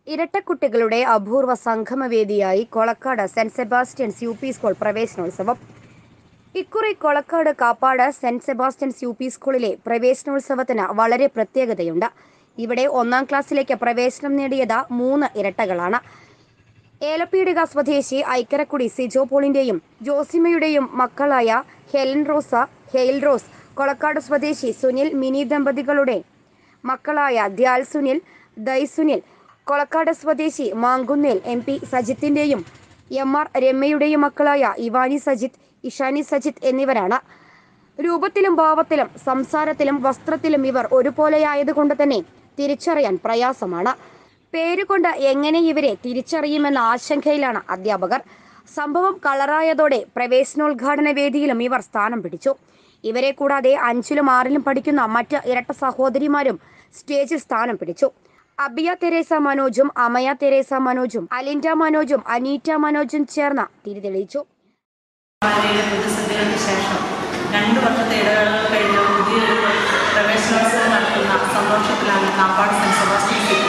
ഇരട്ടക്കുട്ടികളുടെ അപൂർവ സംഗമവേദിയായി Kolakkad saint Sebastian's U P school പ്രവേശനോത്സവം ഇക്കുറി Kolakkad Kappad saint Sebastian's U P സ്കൂളിലെ പ്രവേശനോത്സവത്തിന് വളരെ പ്രത്യേകതയുണ്ട് ഇവിടെ ഒന്നാം ക്ലാസ്സിലേക്ക് പ്രവേശനം നേടിയത് മൂന്ന് ഇരട്ടകളാണ് ഏലപ്പീടിക സ്വദേശി ഐക്കരക്കുടി സിജോ പോളിന്റെയും ജോസിമയുടെയും മക്കളായ Helen Rosa Hail Rose Kolakkad സ്വദേശി സുനിൽ മിനി ദമ്പതികളുടെ മക്കളായ ദ്യാൽ സുനിൽ ദൈ സുനിൽ കൊളക്കാട് സ്വദേശി മാങ്കുന്നേൽ എം പി സജിത്തിന്റെയും എം ആർ രമ്യയുടെയും മക്കളായ ഇവാനി സജിത്ത് ഇഷാനി സജിത്ത് എന്നിവരാണ് രൂപത്തിലും ഭാവത്തിലും സംസാരത്തിലും വസ്ത്രത്തിലും ഇവർ ഒരുപോലെയായതുകൊണ്ട് തന്നെ തിരിച്ചറിയാൻ പ്രയാസമാണ് പേരുകൊണ്ട് എങ്ങനെ ഇവരെ തിരിച്ചറിയുമെന്ന ആശങ്കയിലാണ് അധ്യാപകർ സംഭവം കളറായതോടെ പ്രവേശനോദ്ഘാടന വേദിയിലും ഇവർ സ്ഥാനം പിടിച്ചു ഇവരെ കൂടാതെ അഞ്ചിലും ആറിലും പഠിക്കുന്ന മറ്റ് ഇരട്ട സഹോദരിമാരും സ്റ്റേജിൽ സ്ഥാനം പിടിച്ചു അബിയ തെരേസ മനോജും അമയ തെരേസ മനോജും അലിൻഡ മനോജും അനീറ്റ മനോജും ചേർന്ന് തിരിതെളിയിച്ചു മലയാളിയുടെ പ്രതിസന്ധികൾക്ക് ശേഷം രണ്ട് വർഷത്തെ ഇടവേളകൾ കഴിഞ്ഞ് പുതിയൊരു പ്രവേശനോത്സവം നടത്തുന്ന സന്തോഷത്തിലാണ് കാപ്പാട് സെൻറ്റ് സെബാസ്റ്റ്യൻ സിറ്റി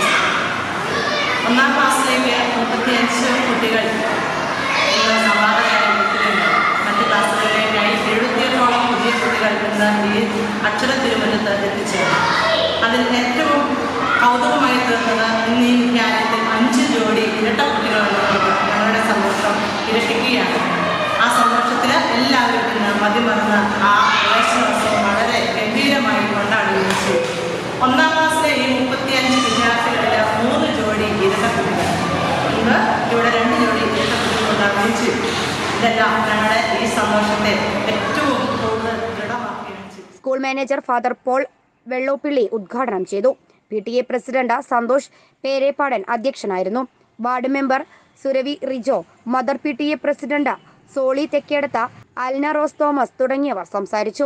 ഒന്നാം ക്ലാസ്സിലേക്ക് മുപ്പത്തിയഞ്ച് കുട്ടികൾ ഇന്ന് സമാധാനമായി എത്തുന്നുണ്ട് മറ്റ് ക്ലാസ്സുകളിലേക്കായി എഴുപത്തിയെട്ടോളം പുതിയ കുട്ടികൾ ഇന്ന് ഈ അക്ഷര തിരുവനന്തപുരത്ത് എത്തിച്ചേർന്നു അതിൽ ഏറ്റവും കൗതുകമായി തീർന്നത് ഇന്ന് ഈ വിദ്യാലയത്തിൽ അഞ്ച് ജോഡി ഇരട്ട കുട്ടികളുള്ളത് ഞങ്ങളുടെ സന്തോഷം ഇരട്ടിക്കുകയാണ് ആ സന്തോഷത്തിൽ എല്ലാവരും ഇന്ന് മതിമറന്ന് ആ പ്രവേശനോത്സവം വളരെ ഗംഭീരമായി കൊണ്ടാടുകയും ചെയ്തു ഒന്നാം ക്ലാസ്സിലെ ഈ മുപ്പത്തിയഞ്ച് വിദ്യാർത്ഥികളിൽ മൂന്ന് ജോഡി ഇരട്ട കുട്ടികൾ ഇന്ന് ഇവിടെ രണ്ട് ജോഡി ഇരട്ട കുട്ടികൾ ഉണ്ടാവുകയും ചെയ്തു ഇതെല്ലാം ഞങ്ങളുടെ ഈ സന്തോഷത്തെ ഏറ്റവും കൂടുതൽ ദൃഢമാക്കുകയാണ് ചെയ്തത് school manager father Paul Vellopilly ഉദ്ഘാടനം ചെയ്തു P T A president Santhosh Perepadan അധ്യക്ഷനായിരുന്നു ward member Suravi Rijo mother P T A president Solly Thekkedath Alna Rose Thomas തുടങ്ങിയവർ സംസാരിച്ചു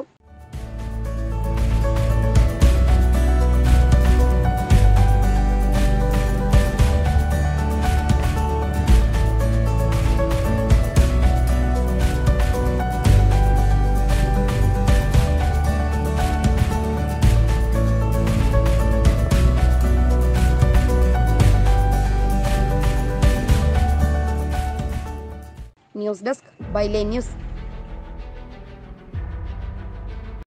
ന്യൂസ് ഡെസ്ക് ബൈലൈൻ ന്യൂസ്